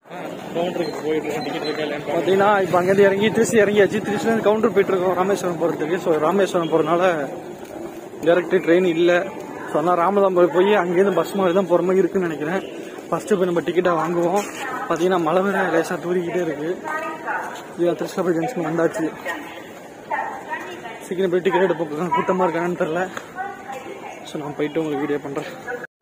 கவுண்டருக்கு போயிட்டு இருக்கோம் டிக்கெட் இருக்கா இல்லையான்னு பார்க்கணும். பார்த்தீங்கன்னா இப்போ அங்கேருந்து இறங்கி திருச்சி இறங்கியாச்சு திருச்சிலேருந்து கவுண்டர் போயிட்டு இருக்கோம் ராமேஸ்வரம் போகிறதுக்கு ஸோ ராமேஸ்வரம் போகிறனால டேரக்ட் ட்ரெயின் இல்லை ஸோ அதனால் ராமதாம்பரம் போய் அங்கேருந்து பஸ் மாதிரி தான் போகிற மாதிரி இருக்குன்னு நினைக்கிறேன் ஃபஸ்ட்டு போய் நம்ம டிக்கெட்டை வாங்குவோம் பார்த்தீங்கன்னா மழை வேற லேசாக தூரிக்கிட்டே இருக்கு இது திருச்சிராப்பள்ளி ஜங்ஷன் வந்தாச்சு சீக்கிரம் போய் டிக்கெட் எடுப்போம் கூட்டமாக இருக்காங்கன்னு தெரில ஸோ நான் போயிட்டு உங்களுக்கு வீடியோ பண்ணுறேன்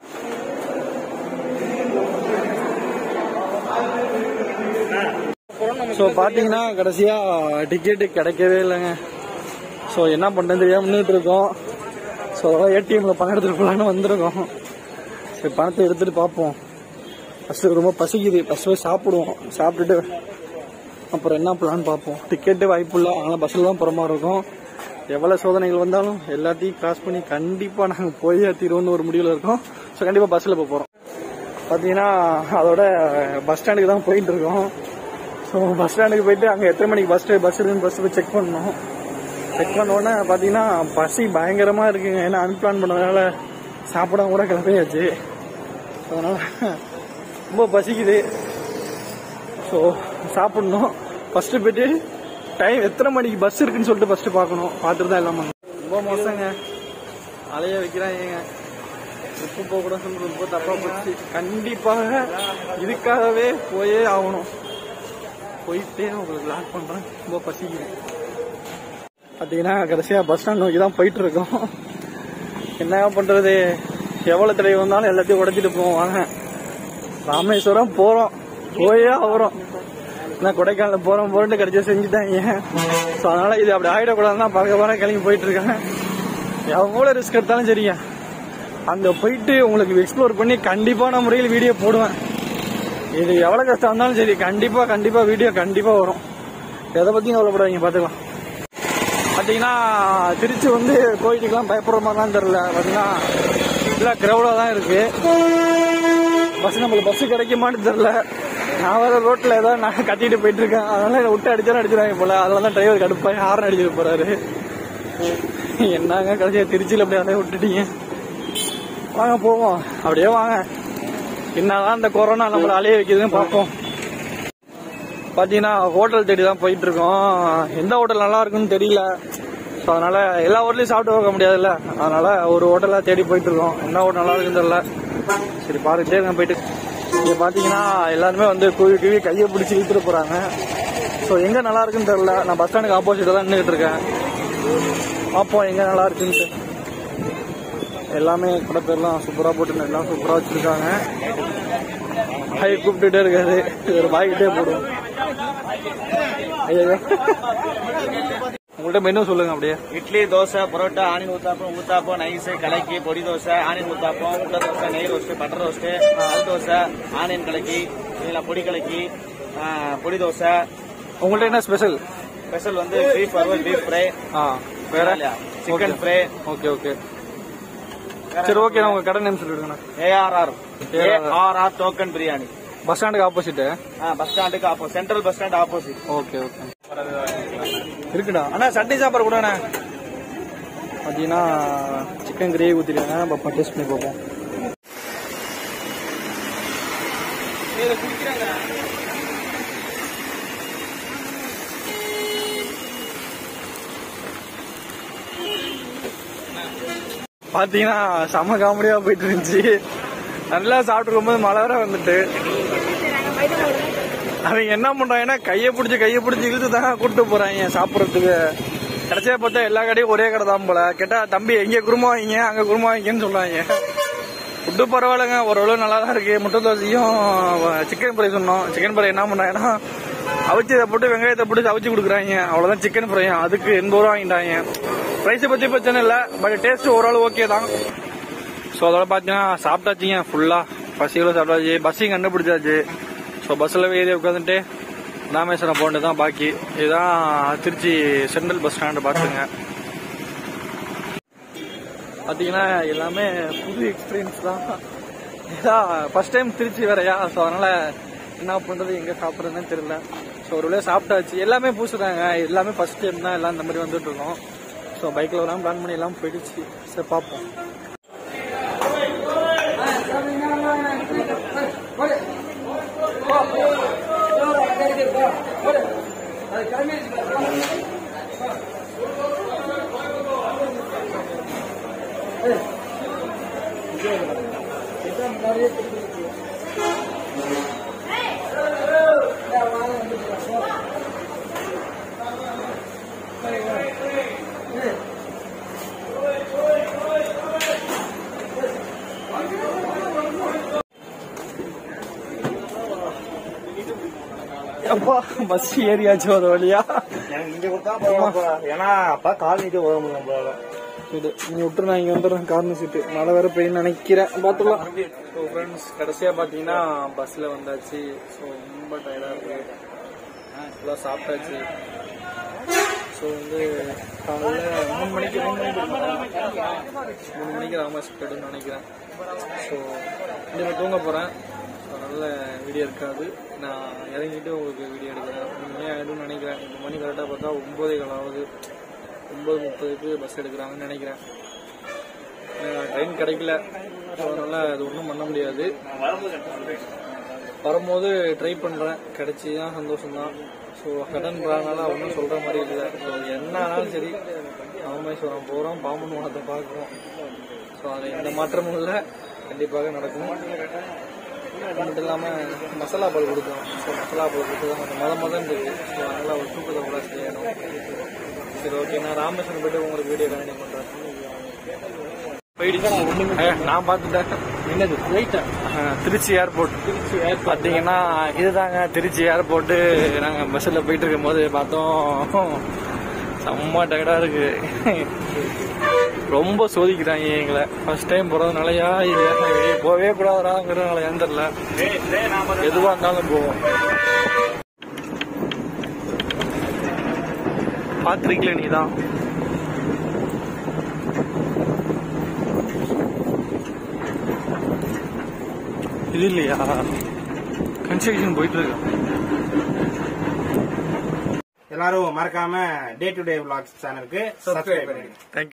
ஸோ பார்த்தீங்கன்னா கடைசியாக டிக்கெட்டு கிடைக்கவே இல்லைங்க ஸோ என்ன பண்ணுறது தெரியாம நின்றுட்டு இருக்கோம் ஸோ ஏடிஎம்ல பணம் எடுத்துட்டு போகலான்னு வந்திருக்கோம் சரி பணத்தை எடுத்துட்டு பார்ப்போம் ஃபஸ்ட்டு ரொம்ப பசிக்குது ஃபஸ்ட்டு போய் சாப்பிடுவோம் சாப்பிட்டுட்டு அப்புறம் என்ன பிளான் பார்ப்போம் டிக்கெட்டு வாய்ப்பு இல்லை அதனால் பஸ்ஸில் தான் போகிற மாதிரி இருக்கும் எவ்வளோ சோதனைகள் வந்தாலும் எல்லாத்தையும் கிராஸ் பண்ணி கண்டிப்பாக நாங்கள் போய் தீருவோம்னு ஒரு முடிவில் இருக்கோம் ஸோ கண்டிப்பாக பஸ்ஸில் போக போகிறோம் பார்த்தீங்கன்னா அதோட பஸ் ஸ்டாண்டுக்கு தான் போயிட்டு இருக்கோம் ஸோ பஸ் ஸ்டாண்டுக்கு போயிட்டு அங்கே எத்தனை மணிக்கு பஸ் பஸ் இருக்குன்னு பஸ் போய் செக் பண்ணோம் செக் பண்ண உடனே பார்த்தீங்கன்னா பசி பயங்கரமாக இருக்குங்க ஏன்னா அன்பிளான் பண்ணதுனால சாப்பிடாம கூட கிளம்பியாச்சு அதனால ரொம்ப பசிக்குது ஸோ சாப்பிடணும் ஃபர்ஸ்ட் போயிட்டு டைம் எத்தனை மணிக்கு பஸ் இருக்குன்னு சொல்லிட்டு ஃபர்ஸ்ட் பார்க்கணும் பார்த்துட்டு தான் எல்லாம் பண்ணணும். ரொம்ப மோசங்க அலைய வைக்கிறாங்க உப்பு போக கூட சொல்லி ரொம்ப தப்பா போச்சு கண்டிப்பாக இதுக்காகவே போயே ஆகணும் போயிட்டே உங்களுக்கு லாக் பண்றேன் ரொம்ப பசிக்குது பார்த்தீங்கன்னா கடைசியா பஸ் ஸ்டாண்ட் நோக்கி தான் போயிட்டு இருக்கோம் என்ன பண்றது எவ்வளவு தடவை வந்தாலும் எல்லாத்தையும் உடைச்சிட்டு போவோம் வாங்க ராமேஸ்வரம் போறோம் போயே ஆகுறோம் நான் கொடைக்கானல் போறோம் போறேன்னு கிடைச்சா செஞ்சுட்டாங்க ஸோ அதனால இது அப்படி ஆயிடக்கூடாதுன்னு தான் பார்க்க போறேன் கிளம்பி போயிட்டு இருக்கேன் எவ்வளவு ரிஸ்க் எடுத்தாலும் சரிங்க அங்க போயிட்டு உங்களுக்கு எக்ஸ்ப்ளோர் பண்ணி கண்டிப்பான முறையில் வீடியோ போடுவேன் இது எவ்வளவு கஷ்டம் இருந்தாலும் சரி கண்டிப்பா கண்டிப்பா வீடியோ கண்டிப்பா வரும் எதை பத்தியும் கவலைப்படாதீங்க பாத்துக்கலாம் பாத்தீங்கன்னா திருச்சி வந்து கோயிலுக்கெல்லாம் பயப்படுற மாதிரிலாம் தெரியல பாத்தீங்கன்னா எல்லாம் கிரௌடா தான் இருக்கு பஸ் நம்மளுக்கு பஸ் கிடைக்குமான்னு தெரியல நான் வேற ரோட்ல ஏதாவது நான் கத்திட்டு போயிட்டு இருக்கேன் அதனால என்னை விட்டு அடிச்சாலும் அடிச்சிருவாங்க போல அதனால தான் டிரைவர் கடுப்பாய் ஹார்ன் அடிச்சிட்டு போறாரு என்னங்க கடைசியா திருச்சியில அப்படியே அலைய விட்டுட்டீங்க வாங்க போவோம் அப்படியே வாங்க என்னதான் இந்த கொரோனா நம்மள அலைய வைக்குதுன்னு பார்ப்போம் பாத்தீங்கன்னா ஹோட்டல் தேடி தான் போயிட்டு இருக்கோம் எந்த ஹோட்டல் நல்லா இருக்குன்னு தெரியல ஸோ அதனால எல்லா ஹோட்டலையும் சாப்பிட்டு போக முடியாதுல்ல அதனால ஒரு ஹோட்டலா தேடி போயிட்டு இருக்கோம் என்ன ஹோட்டல் நல்லா இருக்குன்னு தெரியல சரி பாருக்கிட்டே இருங்க போயிட்டு இங்க பாத்தீங்கன்னா எல்லாருமே வந்து குழி கிழி கையை பிடிச்சி இழுத்துட்டு போறாங்க ஸோ எங்க நல்லா இருக்குன்னு தெரியல நான் பஸ் ஸ்டாண்டுக்கு ஆப்போசிட் தான் நின்றுட்டு இருக்கேன் பார்ப்போம் எங்க நல்லா இருக்குன்ட்டு எல்லாமே கடை பேர்லாம் சூப்பரா போட்டு எல்லாம் சூப்பரா வச்சிருக்காங்க பாய் கூப்பிட்டுட்டே இருக்காரு ஒரு பாய்கிட்டே போடுவோம் ஐயோ உங்கள்கிட்ட மெனு சொல்லுங்க அப்படியே idli dosa parotta onion uttapam uttapam nice kalakki podi dosa onion uttapam முட்டை தோசை நெய் ரோஸ்ட் பட்டர் ரோஸ்ட் கல் தோசை ஆனியன் கலக்கி இல்ல பொடி கலக்கி ஆ, பொடி தோசை உங்கள்கிட்ட என்ன ஸ்பெஷல் ஸ்பெஷல் வந்து பீஃப் வறுவல் பீஃப் ஃப்ரை ஆ வேற சிக்கன் ஃப்ரை ஓகே ஓகே சரி ஓகே நான் உங்க கடை நேம் சொல்லிடுங்கண்ணா ARR ARR. ARR token biryani bus ஸ்டாண்டுக்கு ஆப்போசிட் பஸ் ஸ்டாண்டுக்கு oppo central bus stand opposite okay okay இருக்குடா அண்ணா சட்னி சாப்பாடு கூட அண்ணா பார்த்தீங்கன்னா சிக்கன் கிரேவி ஊற்றிருக்காங்க பாப்பா டேஸ்ட் பண்ணி பார்ப்போம் பாத்தீங்கன்னா செம காமெடியா போயிட்டு இருந்துச்சு நல்லா சாப்பிட்டு இருக்கும்போது மழை வேற வந்துட்டு அவங்க என்ன பண்றாங்கன்னா கையை பிடிச்சி கையை பிடிச்சி இழுத்து தான் கூட்டு போறாங்க சாப்பிடறதுக்கு கடைசியா பார்த்தா எல்லா கடையும் ஒரே கடை தான் போல கேட்டா தம்பி எங்க குருமா வைங்க அங்க குருமா வைங்கன்னு சொல்றாங்க ஃபுட்டு பரவாயில்லைங்க ஓரளவு நல்லா தான் இருக்கு முட்டை தோசையும் சிக்கன் ஃப்ரை சொன்னோம் சிக்கன் ஃப்ரை என்ன பண்றாங்கன்னா அவிச்சு இதை போட்டு வெங்காயத்தை போட்டு அவிச்சு கொடுக்குறாங்க அவ்வளவுதான் சிக்கன் ஃப்ரையும் அதுக்கு எண்பது ரூபா வாங்கிட்டாங்க ப்ரைஸை பத்தி பிரச்சனை இல்லை பட் டேஸ்ட் ஓரளவு ஓகே தான் ஸோ அதோட பார்த்தீங்கன்னா சாப்பிட்டாச்சுங்க ஃபுல்லாக பசிகளும் சாப்பிட்டாச்சு பஸ்ஸையும் கண்டுபிடிச்சாச்சு ஸோ பஸ்ஸில் ஏறி உட்காந்துட்டு ராமேஸ்வரம் போகண்டு தான் பாக்கி இதுதான் திருச்சி சென்ட்ரல் பஸ் ஸ்டாண்டு பார்த்துங்க பார்த்தீங்கன்னா எல்லாமே புது எக்ஸ்பீரியன்ஸ் தான் இதான் ஃபர்ஸ்ட் டைம் திருச்சி வேறையா ஸோ அதனால என்ன பண்றது எங்க சாப்பிட்றதுன்னு தெரியல ஸோ ஒரு வழியாக சாப்பிட்டாச்சு எல்லாமே பூசுறாங்க எல்லாமே ஃபர்ஸ்ட் டைம் தான் எல்லாம் இந்த மாதிரி வந்துட்டு இருக்கோம் ஸோ பைக்கில் வரலாம் பிளான் பண்ணி எல்லாம் போயிடுச்சு சரி பார்ப்போம் அப்பா பஸ் ஏறியாச்சு ஒரு வழியா எனக்கு இங்க கொடுத்தா போகலாம்ப்பா ஏன்னா அப்பா கால் நீட்டு ஓட முடியும் நம்மளால இது நீ விட்டு நான் இங்க வந்துடுறேன் கார்னர் சீட்டு மழை வேற பெய்யும் நினைக்கிறேன் பாத்துக்கலாம் ஸோ ஃப்ரெண்ட்ஸ் கடைசியா பாத்தீங்கன்னா பஸ்ல வந்தாச்சு ஸோ ரொம்ப டயர்டா இருக்கு ஃபுல்லாக சாப்பிட்டாச்சு ஸோ வந்து காலையில் மூணு மணிக்கு மூணு மணிக்கு மூணு மணிக்கு ராமேஷ் போய்டுன்னு நினைக்கிறேன் ஸோ இனிமேல் தூங்க போகிறேன் அதனால வீடியோ இருக்காது நான் இறங்கிட்டு உங்களுக்கு வீடியோ எடுக்கிறேன் மூணு மணி ஆகிடும்னு நினைக்கிறேன் இப்போ மணி கரெக்டாக பார்த்தா ஒம்பதே காலாவது ஒம்பது முப்பதுக்கு பஸ் எடுக்கிறாங்கன்னு நினைக்கிறேன் ட்ரெயின் கிடைக்கல ஸோ அதனால அது ஒன்றும் பண்ண முடியாது வரும்போது ட்ரை பண்ணுறேன் கிடைச்சி தான் சந்தோஷம்தான் ஸோ கடன் போகிறதுனால ஒன்றும் சொல்கிற மாதிரி இல்லை ஸோ என்ன ஆனாலும் சரி ராமேஸ்வரம் போகிறோம் பாம்பன் வனத்தை பார்க்குறோம் ஸோ அதில் எந்த மாற்றமும் இல்லை கண்டிப்பாக நடக்கும் அது மட்டும் இல்லாமல் மசாலா பால் கொடுத்தோம் ஸோ மசாலா பால் கொடுத்து தான் கொஞ்சம் மத மதம் இருக்கு ஸோ அதனால் ஒரு தூக்கத்தை கூட செய்யணும் சரி ஓகே நான் ராமேஸ்வரம் போயிட்டு உங்களுக்கு வீடியோ கண்டினியூ பண்ணுறேன் போயிடுச்சு நான் பார்த்துட்டேன் என்னது ரைட்டா திருச்சி ஏர்போர்ட் திருச்சி ஏர்போர்ட் பார்த்தீங்கன்னா இதுதாங்க திருச்சி ஏர்போர்ட்டு நாங்கள் பஸ்ஸில் போயிட்டு இருக்கும் போது பார்த்தோம் செம்ம டயர்டாக இருக்கு ரொம்ப சோதிக்கிறாங்க எங்களை ஃபர்ஸ்ட் டைம் போகிறதுனாலயா இல்லை வெளியே போகவே கூடாதுறாங்கிறதுனால ஏன் தெரியல எதுவாக இருந்தாலும் போவோம் பார்த்துருக்கல நீ தான் இது இல்லையா கன்ஸ்ட்ரக்ஷன் போயிட்டு இருக்கா எல்லாரும் மறக்காம டே டு டே vlogs சேனலுக்கு சப்ஸ்கிரைப் பண்ணுங்க தேங்க்யூ